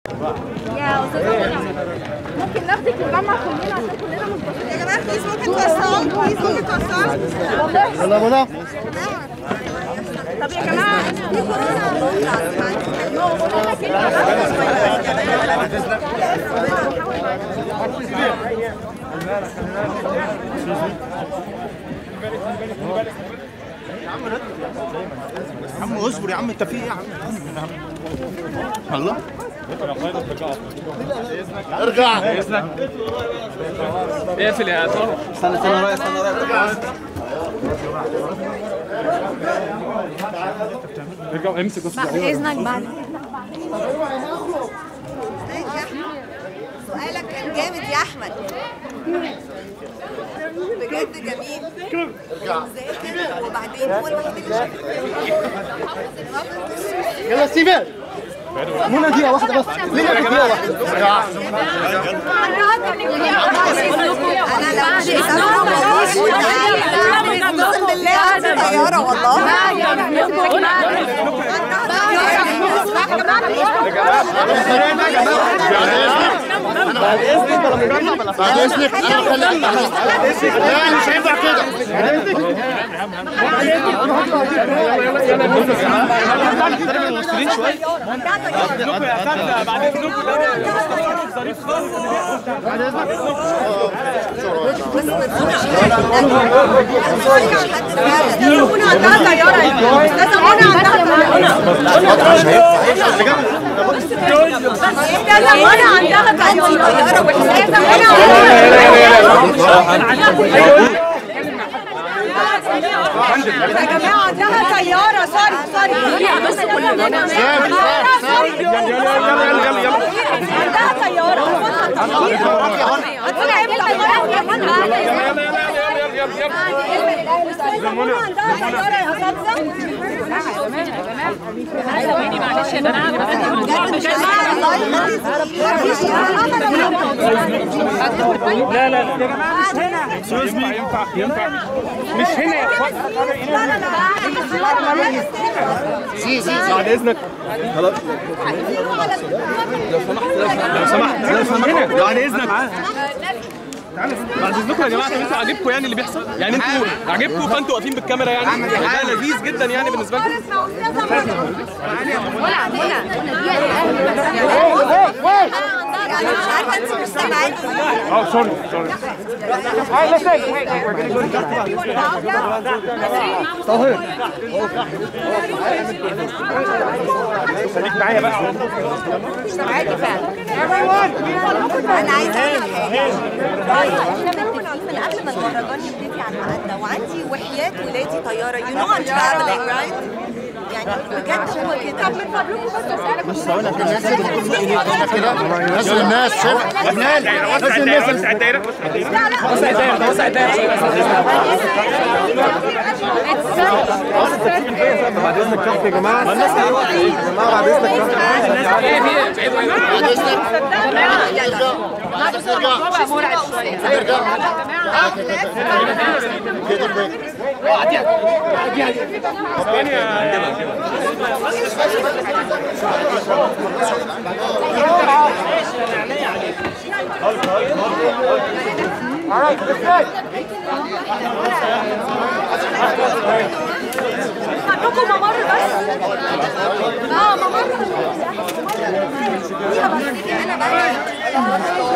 يا استاذه ممكن ناخدك نجمع كلنا عشان كلنا منتشرين يا جماعه بليز ممكن توسعوا بليز ممكن توسعوا يلا منى طب يا جماعه في كورونا يا عم اصبر يا عم انت في ايه يا عم الله ارجع اقفل يا طارق استنى استنى ورايا استنى ورايا ارجع امسك بس بعد اذنك بعد سؤالك كان جامد يا احمد بجد جميل ذاكر وبعدين هو الوحيد اللي يلا ستيفن منى دقيقة واحدة بس ليه دقيقة واحدة انا لو مش اقسم بالله عندي طياره والله بعد اذنك انا خليك لا مش هينفع كده منى عندها طياره لازم منى عندها لازم منى عندها طياره لازم منى يا جماعه عندها طياره سوري سوري بس كلنا عندها طياره هتقولي عيب الطياره يا منى عندها طياره يا معلش يا جماعه لا لا يا جماعه مش هنا ينفع ينفع ينفع مش هنا يا اخوان سي سي بعد اذنك خلاص لو سمحت لو سمحت لو سمحت هنا بعد اذنك بعد اذنكم يا جماعه طب انتوا عاجبكم يعني اللي بيحصل؟ يعني انتوا عاجبكم فانتوا واقفين بالكاميرا يعني ده لذيذ جدا يعني بالنسبه لكم انا مش عارفه انت مش سامعاني اه سوري سوري خليك معايا بقى انا عايزه اقول لك حاجه احنا متفقين من قبل ما المهرجان يبتدي على الميعاد وعندي وحياه ولادي طياره يو نو ام ترافلينج رايت يعني بجد هو كده طب من فضلكم بس اسالك بص هقول لك الناس اللي بتقول في ايديك هنا كده نزل الناس شايف يا بلال نزل الناس وسع الدايره وسع الدايره وسع الدايره بعد اذنك كف يا جماعة ما الناس يا جماعة بعد اذنك كف ايه في بعيد بعد اذنك ارجع ارجع كده كده عندكم ممر بس اه ممر انا بقى